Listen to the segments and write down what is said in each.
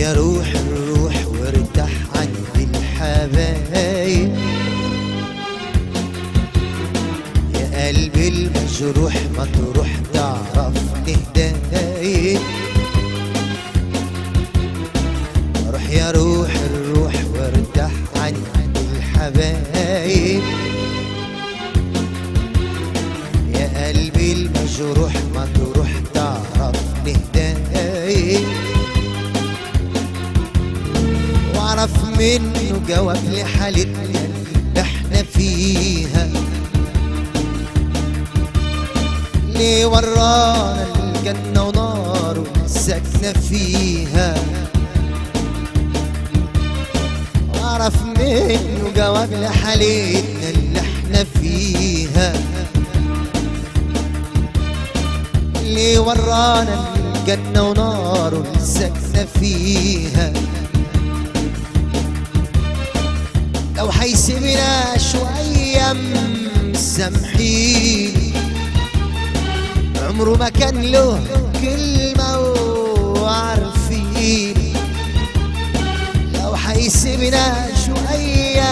يا روح الروح وارتاح عند الحبايب يا قلبي المجروح ما تروح تعرف تهدايب روح يا روح الروح وارتاح عند الحبايب يا قلبي المجروح ما تروح تعرف تهدايب واعرف منه جواب لحالتنا اللي احنا فيها ليه ورانا الجنة ونار ساكنة فيها واعرف منه جواب لحالتنا اللي احنا فيها ليه ورانا الجنة ونار ساكنة فيها لو هيسيبنا شوية مسامحين عمره ما كان له كلمة وعارفين لو هيسيبنا شوية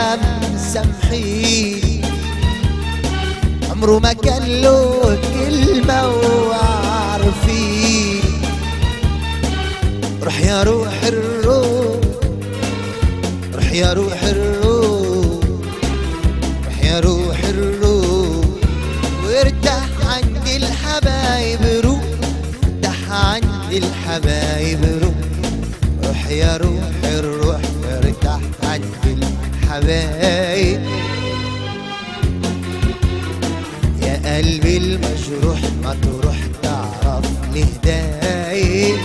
مسامحين عمره ما كان له كلمة وعارفين روح يا روح الروح روح يا روح الروح روح يا روح الروح وارتاح عند الحبايب روح ارتاح عند الحبايب روح روح يا روح الروح وارتاح عند الحبايب يا قلبي المجروح ما تروح تعرف لهدايب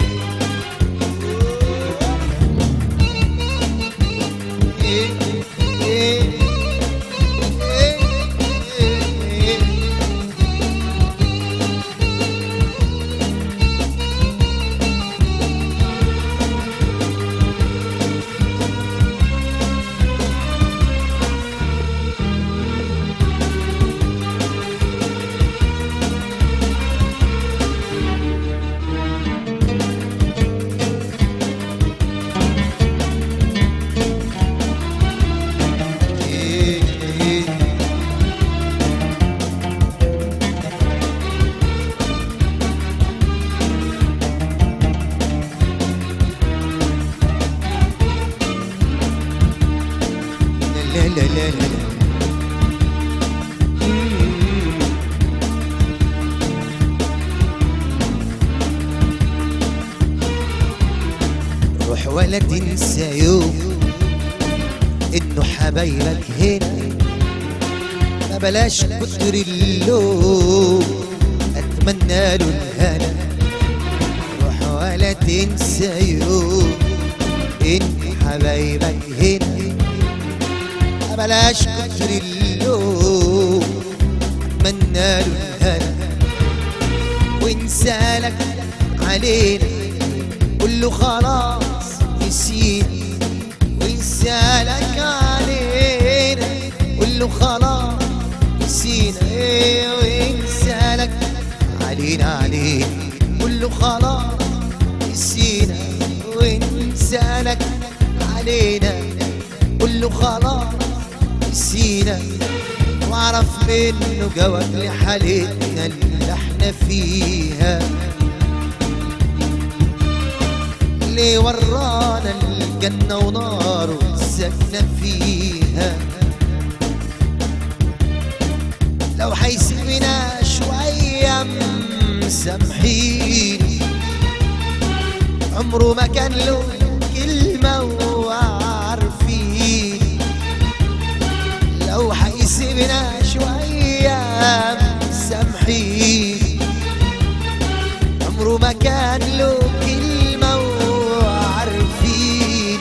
لا لا لا لا لا روح ولا تنسى يوم انه حبايبك هنا ما بلاش كتر اللوم اتمنى له الهنا روح ولا تنسى يوم ان حبايبك هنا ما بلاش كتر اللوم اتمنى له الهنا وانسالك علينا قول له خلاص نسينا وانسالك علينا قول له خلاص نسينا ايه وانسالك علينا علينا قول له خلاص نسينا وانسالك علينا قول له خلاص نسينا واعرف منه جواب لحالتنا اللي احنا فيها اللي ورانا الجنة ونار ساكنة فيها لو هيسيبنا شوية مسامحين عمره ما كان له كلمة وعارفين لو هيسيبنا شوية مسامحين عمره ما كان له كلمة وعارفين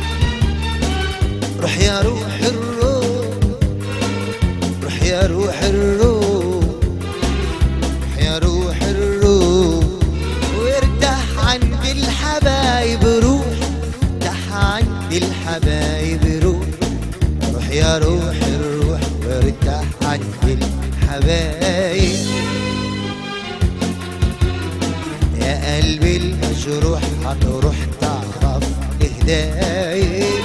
روح يا روح الروح روح يا روح الروح روح يا روح الروح وارتاح عند الحبايب روح ارتاح عند الحبايب روح روح يا روح الروح وارتاح عند الحبايب يا قلبي المجروح هتروح تعرف دايب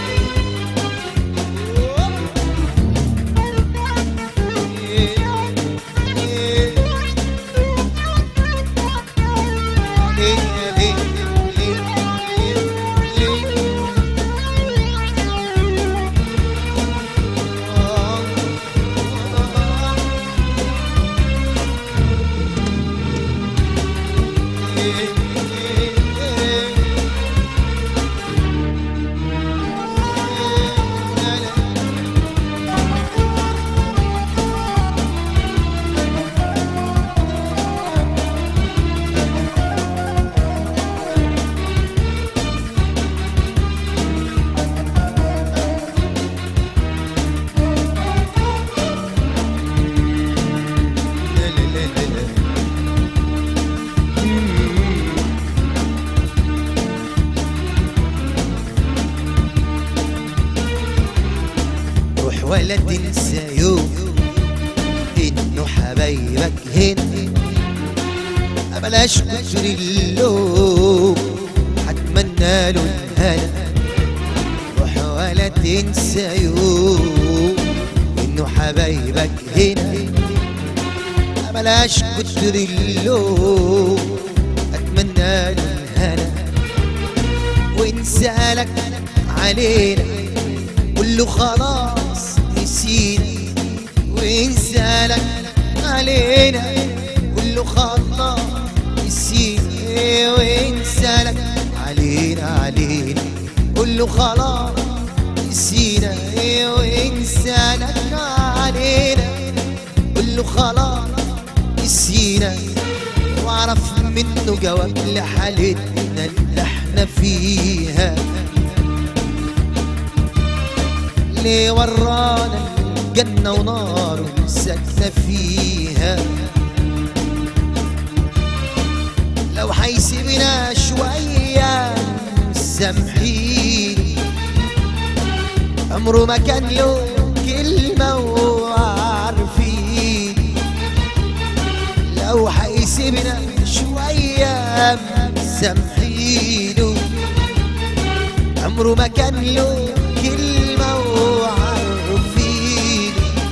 روح ولا تنسى يوم انه حبايبك هنا بلاش كتر اللوم هتمنى له الهنا روح ولا تنسى يوم انه حبايبك هنا بلاش كتر اللوم اتمنى له الهنا وان سالك علينا قول له خلاص نسينا وان سالك علينا قول له خلاص نسينا وان سالك علينا علينا قول له خلاص نسينا وان سالك علينا قول له خلاص نسينا واعرف منه جواب لحالتنا اللي احنا فيها ليه ورانا الجنة ونار ساكنة فيها لو هيسيبنا شوية سامحيني عمره ما كان له كلمة وعارفين لو هيسيبنا شوية سامحينه عمره ما كان له كلمة وعارفين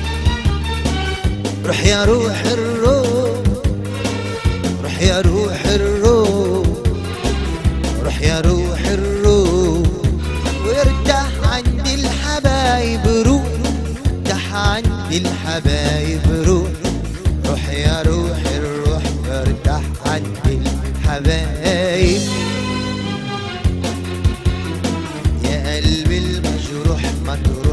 روح يا روح الروح روح يا روح الروح روح يا روح الروح وارتاح عند الحبايب روح ارتاح عند الحبايب روح روح يا روح الروح ارتاح عند الحبايب يا قلبي المجروح ما تروح